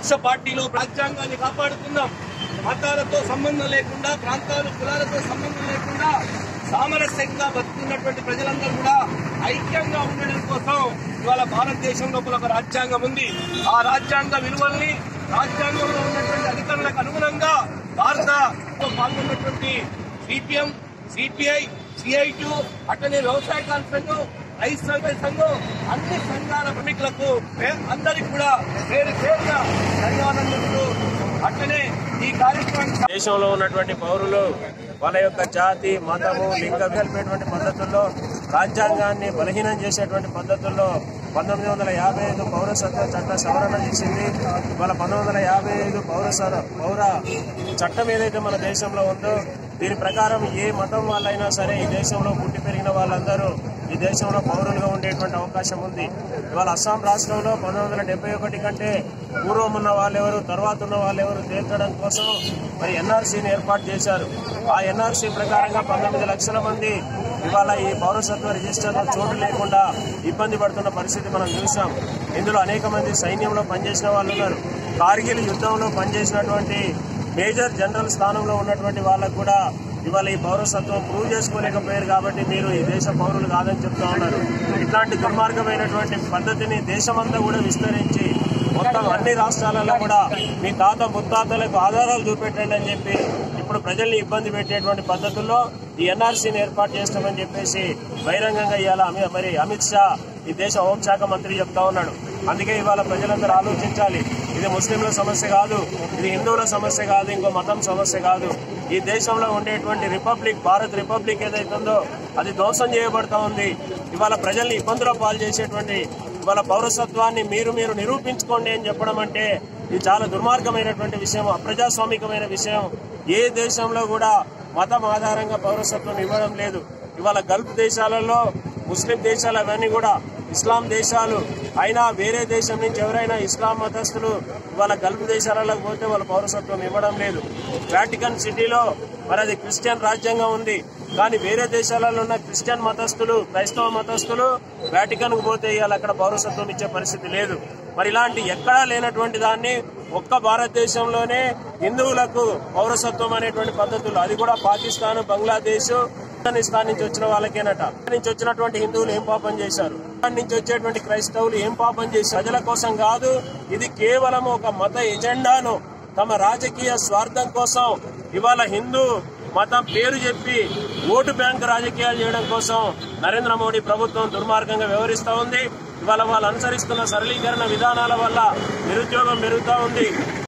విపక్ష పార్టీలో రాజ్యాంగాన్ని కాపాడుకుందాం మతాలతో సంబంధం లేకుండా ప్రాంతాలు కులాలతో సంబంధం లేకుండా సామరస్యంగా బతుకున్నటువంటి ప్రజలందరూ కూడా ఐక్యంగా ఉండడం కోసం ఇవాళ భారతదేశం లోపల ఒక రాజ్యాంగం ఉంది ఆ రాజ్యాంగ విలువల్ని రాజ్యాంగంలో ఉన్నటువంటి అధికారులకు అనుగుణంగా భారత పాల్గొన్నటువంటి సిపిఎం సిపిఐ సిఐటి అట్లనే వ్యవసాయ కాన్ఫరెన్స్ రైతు సంఘ సంఘం అన్ని సంఘాల ప్రముఖులకు మే- అందరికీ కూడా పేరు పేరుగా ధన్యవాదాలు చెబుతూ అట్లనే ఈ కార్యక్రమానికి దేశంలో ఉన్నటువంటి పౌరులు వాళ్ళ యొక్క జాతి మతము లింగ కలిపేటువంటి పద్ధతుల్లో రాజ్యాంగాన్ని బలహీనం చేసేటువంటి పద్ధతుల్లో పంతొమ్మిది వందల యాభై ఐదు పౌరసత్వ చట్ట సవరణ చేసింది ఇవాళ పంతొమ్మిది వందల యాభై ఐదు పౌర స- పౌర చట్టం ఏదైతే మన దేశంలో ఉందో దీని ప్రకారం ఏ మతం వాళ్ళైనా సరే ఈ దేశంలో పుట్టి పెరిగిన వాళ్ళందరూ ఈ దేశంలో పౌరులుగా ఉండేటువంటి అవకాశం ఉంది ఇవాళ అస్సాం రాష్ట్రంలో పంతొమ్మిది వందల డెబ్బై ఒకటి కంటే పూర్వం ఉన్న వాళ్ళెవరు తర్వాత ఉన్న వాళ్ళెవరు తేల్చడం కోసం మరి ఎన్ఆర్సీని ఏర్పాటు చేశారు ఆ ఎన్ఆర్సీ ప్రకారంగా పంతొమ్మిది లక్షల మంది ఇవాళ ఈ పౌరసత్వ రిజిస్టర్లో చోటు లేకుండా ఇబ్బంది పడుతున్న పరిస్థితి మనం చూసాం ఇందులో అనేక మంది సైన్యంలో పనిచేసిన వాళ్ళు ఉన్నారు కార్గిల్ యుద్ధంలో పనిచేసినటువంటి మేజర్ జనరల్ స్థానంలో ఉన్నటువంటి వాళ్ళకు కూడా ఇవాళ ఈ పౌరసత్వం ప్రూవ్ చేసుకోలేకపోయారు కాబట్టి మీరు ఈ దేశ పౌరులు కాదని చెప్తా ఉన్నారు ఇట్లాంటి దుర్మార్గమైనటువంటి పద్ధతిని దేశమంతా కూడా విస్తరించి మొత్తం అన్ని రాష్ట్రాలలో కూడా మీ తాత ముత్తాతలకు ఆధారాలు చూపెట్టండి అని చెప్పి ఇప్పుడు ప్రజల్ని ఇబ్బంది పెట్టేటువంటి పద్ధతుల్లో ఈ ఎన్ఆర్సీని ఏర్పాటు చేస్తామని చెప్పేసి బహిరంగంగా ఇవాళ అమి- మరి అమిత్ షా ఈ దేశ హోంశాఖ మంత్రి చెప్తా ఉన్నాడు అందుకే ఇవాళ ప్రజలందరూ ఆలోచించాలి ఇది ముస్లింల సమస్య కాదు ఇది హిందువుల సమస్య కాదు ఇంకో మతం సమస్య కాదు ఈ దేశంలో ఉండేటువంటి రిపబ్లిక్ భారత్ రిపబ్లిక్ ఏదైతుందో అది ధ్వంసం చేయబడతా ఉంది ఇవాళ ప్రజల్ని ఇబ్బందుల పాలు చేసేటువంటి ఇవాళ పౌరసత్వాన్ని మీరు మీరు నిరూపించుకోండి అని చెప్పడం అంటే ఇది చాలా దుర్మార్గమైనటువంటి విషయం అప్రజాస్వామికమైన విషయం ఏ దేశంలో కూడా మతం ఆధారంగా పౌరసత్వం ఇవ్వడం లేదు ఇవాళ గల్ఫ్ దేశాలలో ముస్లిం దేశాలు అవన్నీ కూడా ఇస్లాం దేశాలు అయినా వేరే దేశం నుంచి ఎవరైనా ఇస్లాం మతస్థులు ఇవాళ గల్ఫ్ దేశాలకు పోతే వాళ్ళ పౌరసత్వం ఇవ్వడం లేదు వాటికన్ సిటీలో మరి అది క్రిస్టియన్ రాజ్యాంగం ఉంది కానీ వేరే దేశాలలో ఉన్న క్రిస్టియన్ మతస్థులు క్రైస్తవ మతస్థులు వాటికన్ కు పోతే ఇవాళ అక్కడ పౌరసత్వం ఇచ్చే పరిస్థితి లేదు మరి ఇలాంటి ఎక్కడా లేనటువంటి దాన్ని ఒక్క భారతదేశంలోనే హిందువులకు పౌరసత్వం అనేటువంటి పద్ధతులు అది కూడా పాకిస్తాన్ బంగ్లాదేశ్ ఆఫ్ఘనిస్తాన్ నుంచి వచ్చిన వాళ్ళకేనట అక్కడి నుంచి వచ్చినటువంటి హిందువులు ఏం పాపం చేశారు అక్కడి నుంచి వచ్చేటువంటి క్రైస్తవులు ఏం పాపం చేశారు ప్రజల కోసం కాదు ఇది కేవలం ఒక మత ఎజెండాను తమ రాజకీయ స్వార్థం కోసం ఇవాళ హిందూ మతం పేరు చెప్పి ఓటు బ్యాంక్ రాజకీయాలు చేయడం కోసం నరేంద్ర మోడీ ప్రభుత్వం దుర్మార్గంగా వ్యవహరిస్తా ఉంది ఇవాళ వాళ్ళు అనుసరిస్తున్న సరళీకరణ విధానాల వల్ల నిరుద్యోగం పెరుగుతా ఉంది